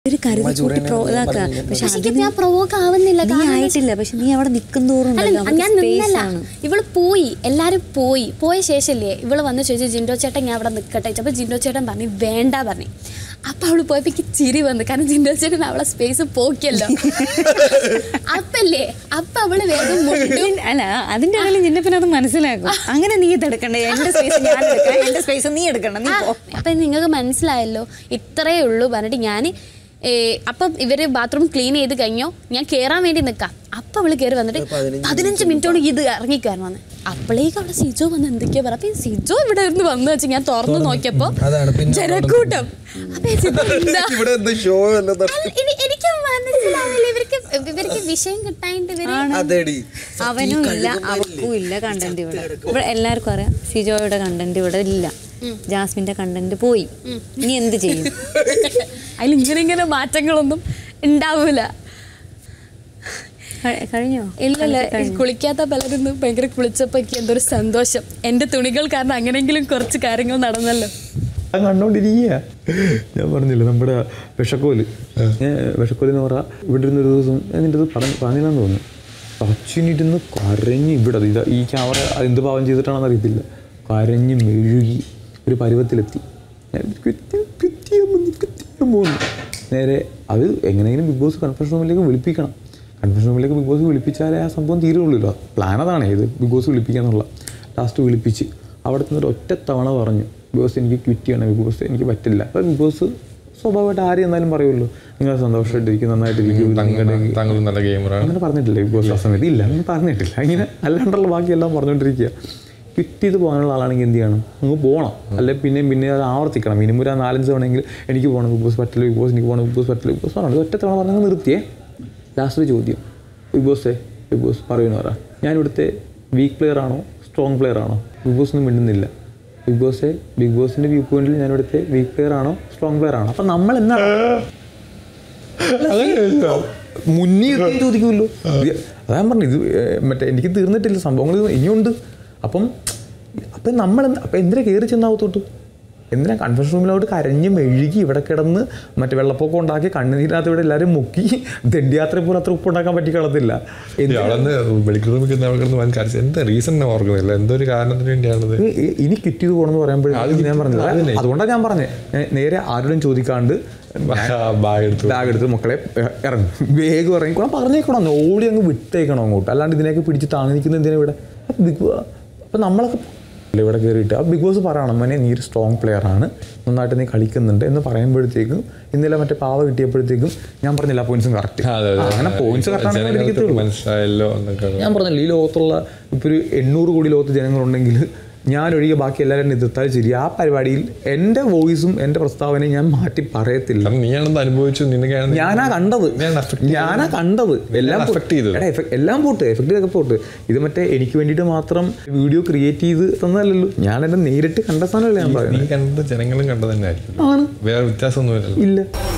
ഒരു കരുതി കൂട്ടി പ്രോ ഇതാക്കുക പക്ഷെ പക്ഷേ എനിക്ക് ഞാൻ പ്രൊവോക്ക് ആവുന്നില്ല നീ കാരണം ആയിട്ടില്ല പക്ഷെ നീ അവിടെ നിൽക്കുന്തോറും അല്ല ഞാൻ നിന്നല്ല ഇവള് പോയി എല്ലാരും പോയി പോയ ശേഷല്ലേ ഇവള് വന്ന് ചോദിച്ചു ജിൻഡോ ചേട്ടൻ ഞാൻ അവിടെ നിൽക്കട്ടെ അപ്പൊ ജിൻഡോ ചേട്ടൻ പറഞ്ഞു വേണ്ട പറഞ്ഞു അപ്പൊ അവള് പോയപ്പോ എനിക്ക് ചിരി വന്നു കാരണം ജിൻഡോ ചേട്ടൻ അവളെ സ്പേസ് പോക്കിയല്ലോ അപ്പല്ലേ അപ്പൊ അവള് വേഗം മുണ്ടും അല്ല അതിന്റെ ഇടയിൽ നിന്നെ പിന്നെ അത് മനസ്സിലാക്കും അങ്ങനെ നീ ഇതെടുക്കണ്ടേ എന്റെ സ്പേസ് ഞാൻ എടുക്കാം എന്റെ സ്പേസ് നീ എടുക്കണം നീ പോ അപ്പൊ നിങ്ങൾക്ക് മനസ്സിലായല്ലോ ഇത്രയേ ഉള്ളൂ പറഞ്ഞിട്ട് ഞാൻ അപ്പം ഇവര് ബാത്റൂം ക്ലീൻ ചെയ്ത് കഴിഞ്ഞോ ഞാൻ കേറാൻ വേണ്ടി നിൽക്കാം അപ്പൊ അവള് കയറി വന്നിട്ട് പതിനഞ്ച് മിനിറ്റോട് ഇത് ഇറങ്ങി കയറണമെന്ന് അപ്പോഴേക്കും അവിടെ സിജോ വന്ന് എന്തൊക്കെയാ പറയാ അപ്പൊ ഈ സിജോ ഇവിടെ ഇരുന്ന് വന്നു വെച്ച് ഞാൻ തുറന്നു നോക്കിയപ്പോ അതാണ് പിന്നെ ജനക്കൂട്ടം അപ്പൊ ഞാൻ ചിന്തിച്ചു, എന്താ? ഇവിടെ എന്ത് ഷോ അല്ല അല്ല, ഇനി- എനിക്ക് മനസ്സിലാവില്ല ഇവർക്ക് ഇവർക്ക് വിഷയം കിട്ടാണ്ട് ഇവര് അതെടി അവനും ഇല്ല അവർക്കും ഇല്ല കണ്ടന്റ് ഇവിടെ ഇവിടെ എല്ലാവർക്കും അറിയാം സിജോയുടെ കണ്ടന്റ് ഇവിടെ ഇല്ല ജാസ്മിന്റെ കണ്ടന്റ് പോയി ഇനി എന്ത് ചെയ്യും അതിൽ ഇങ്ങനെ ഇങ്ങനെ മാറ്റങ്ങളൊന്നും ഉണ്ടാവൂല ക- കഴിഞ്ഞോ ഇല്ലല്ല കുളിക്കാത്ത പലരും ഭയങ്കര കുളിച്ചപ്പോ എനിക്ക് എന്തോ ഒരു സന്തോഷം എന്റെ തുണികൾ കാരണം അങ്ങനെയെങ്കിലും കുറച്ച് കാര്യങ്ങൾ നടന്നല്ലോ ഞാൻ കണ്ടോണ്ടിരിക്കുക ഞാൻ പറഞ്ഞില്ല നമ്മുടെ വിഷക്കോല് ഞാൻ വിഷക്കോല് എന്ന് പറഞ്ഞാൽ ഇവിടെ ഇരുന്ന് ഒരു ദിവസം ഞാൻ നിൻ്റെ അത് പറഞ്ഞു പറഞ്ഞില്ലെന്ന് തോന്നുന്നു സച്ചിനിരുന്ന് കരഞ്ഞ് ഇവിടെ ഇതാ ഈ ക്യാമറ എന്ത് പാവം ചെയ്തിട്ടാണെന്ന് അറിയത്തില്ല കരഞ്ഞ് മെഴുകി ഒരു പരുവത്തിലെത്തി ഞാൻ കുത്തി കുത്തിയാൻ വന്നു, കുത്തിയാൻ പോകുന്നു നേരെ അത് എങ്ങനെയെങ്കിലും ബിഗ് ബോസ് കൺഫ്യൂഷൻ റൂമിലേക്ക് വിളിപ്പിക്കണം കൺഫ്യൂഷൻ റൂമിലേക്ക് ബിഗ് ബോസ് വിളിപ്പിച്ചാലേ ആ സംഭവം തീരുള്ളൂ പ്ലാൻ അതാണ് ഇത് ബിഗ് ബോസ് വിളിപ്പിക്കുക എന്നുള്ള ലാസ്റ്റ് വിളിപ്പിച്ച് അവിടെ നിന്ന് ഒരു ഒറ്റ തവണ പറഞ്ഞു ബിഗ് ബോസ് എനിക്ക് ക്വിറ്റ് ചെയ്യണം ബിഗ് ബോസ് എനിക്ക് പറ്റില്ല അപ്പോൾ ബിഗ് ബോസ് സ്വാഭാവികമായിട്ട് ആരും എന്നാലും പറയുമല്ലോ നിങ്ങൾ സന്തോഷമായിട്ടിരിക്കും നന്നായിട്ടിരിക്കും നിങ്ങളുടെ താങ്കൾ നല്ല ഗെയിമറാണ് അങ്ങനെ പറഞ്ഞിട്ടില്ല ബിഗ് ബോസ് ആ സമയത്ത് ഇല്ല അങ്ങനെ പറഞ്ഞിട്ടില്ല ഇങ്ങനെ അല്ലാണ്ടുള്ള ബാക്കിയെല്ലാം പറഞ്ഞുകൊണ്ടിരിക്കുക ക്വിറ്റ് ചെയ്ത് പോകാനുള്ള ആളാണെങ്കിൽ എന്ത് ചെയ്യണം അങ്ങ് പോകണം അല്ലെ പിന്നെയും പിന്നെ അത് ആവർത്തിക്കണം മിനിമം ഒരു നാലഞ്ച് തവണയെങ്കിൽ എനിക്ക് പോകണം ബിഗ് ബോസ് പറ്റില്ല ബിഗ് ബോസ് എനിക്ക് പോകണം ബിഗ് ബോസ് പറ്റില്ല ബിഗ് ബോസ് പറഞ്ഞു ഒറ്റ തവണ പറഞ്ഞാൽ നിർത്തിയേ ലാസ്റ്റ് ചോദ്യം ബിഗ് ബോസേ ബിഗ് ബോസ് പറയുന്നു പറ ഞാൻ ഇവിടുത്തെ വീക്ക് പ്ലെയർ ആണോ സ്ട്രോങ് പ്ലെയർ ആണോ ബിഗ് ബോസ് ഒന്നും മിണ്ടുന്നില്ല ബിഗ് ബോസേ ബിഗ് ബോസിൻ്റെ വ്യൂ പോയിന്റിൽ ഞാൻ ഇവിടുത്തെ വീക്ക് പ്ലെയർ ആണോ സ്ട്രോങ് പ്ലെയർ ആണോ അപ്പം നമ്മൾ എന്താണ് മുന്നിൽ എത്തി ചോദിക്കുമല്ലോ ഇത് അതാ ഞാൻ പറഞ്ഞു ഇത് ഏർ, മറ്റേ എനിക്ക് തീർന്നിട്ടില്ല സംഭവങ്ങൾ ഇത് ഇനിയുണ്ട് അപ്പം അപ്പം നമ്മൾ അപ്പം എന്തിനാ കയറി ചെന്നാവത്തോട്ട് എന്തിനാ കൺഫ്യൂഷൻ റൂമിലോട്ട് കരഞ്ഞ് മെഴുകി ഇവിടെ കിടന്ന് മറ്റേ വെള്ളപ്പൊക്കം ഉണ്ടാക്കി കണ്ണുനീരിനകത്ത് ഇവിടെ എല്ലാവരും മുക്കി ദണ്ഡിയാത്ര പോലെ അത്ര ഉപ്പ് ഉണ്ടാക്കാൻ പറ്റി കളത്തില്ല അവളന്ന് മെഡിക്കൽ റൂമിൽ കിടന്ന് അവൾ കിടന്ന് വൻ കരച്ചു എന്താ റീസൺ ഓർക്കുന്നില്ല എന്തോ ഒരു കാരണത്തിന് വേണ്ടിയാണത് ഇ- ഇനി കിറ്റ് ചെയ്ത് പോകണമെന്ന് പറയുമ്പോഴേ ഞാൻ പറഞ്ഞത് അതിനെ. അതുകൊണ്ടാണ് ഞാൻ പറഞ്ഞത് ഞാൻ നേരെ ആരോടും ചോദിക്കാണ്ട് ബാഗ് എടുത്തു ബാഗ് എടുത്ത് മക്കളെ എ- ഇറങ്ങും വേഗം ഇറങ്ങിക്കോണം പറഞ്ഞേക്കണം ഓടി അങ്ങ് വിട്ടേക്കണം അങ്ങോട്ട് അല്ലാണ്ട് ഇതിനെയൊക്കെ പിടിച്ച് താങ്ങി നിൽക്കുന്ന എന്തിനാ ഇവിടെ അപ്പം ബിഗ് അപ്പം നമ്മളൊക്കെ ഇവിടെ കയറിയിട്ട് ആ ബിഗ് ബോസ് പറയണം മോനെ നീ ഒരു സ്ട്രോങ് പ്ലെയർ ആണ് നന്നായിട്ട് നീ കളിക്കുന്നുണ്ട് എന്ന് പറയുമ്പോഴത്തേക്കും ഇന്നലെ മറ്റേ പാവ കിട്ടിയപ്പോഴത്തേക്കും ഞാൻ പറഞ്ഞില്ല പോയിന്റ്സും കറക്റ്റ് അതെ, അതെ. അങ്ങനെ പോയിന്റ്സ് ജനങ്ങൾക്ക് കറക്റ്റ് മനസ്സിലായല്ലോ എന്നൊക്കെ ഞാൻ പറഞ്ഞില്ല ഈ ലോകത്തുള്ള ഇപ്പോൾ ഒരു എണ്ണൂറ് കോടി ലോകത്ത് ജനങ്ങളുണ്ടെങ്കിൽ ഞാൻ ഒഴികെ ബാക്കി എല്ലാവരും എതിർത്താൽ ശരി ആ പരിപാടിയിൽ എൻ്റെ വോയിസും എൻ്റെ പ്രസ്താവനയും ഞാൻ മാറ്റി പറയത്തില്ല കാരണം നീയാണെന്ന് അനുഭവിച്ചു നിനക്കാണ് ഞാനാ കണ്ടത് ഞാൻ affect ചെയ്തത്. ഞാനാ കണ്ടത് എല്ലാം പോ- affect ചെയ്തത്. എടാ, effect- എല്ലാം പോട്ട് എഫക്റ്റ് ഒക്കെ പോട്ട് ഇത് മറ്റേ എനിക്ക് വേണ്ടിയിട്ട് മാത്രം വീഡിയോ ക്രിയേറ്റ് ചെയ്ത് തന്നതല്ലല്ലോ ഞാൻ എന്നെ നേരിട്ട് കണ്ട സാധനമല്ലേ ഞാൻ നീ പറയുന്നത് കണ്ടത് ജനങ്ങളും കണ്ടത് തന്നെ ആയിരിക്കും ആണ് വേറെ വ്യത്യാസമൊന്നുമില്ലല്ലോ ഇല്ല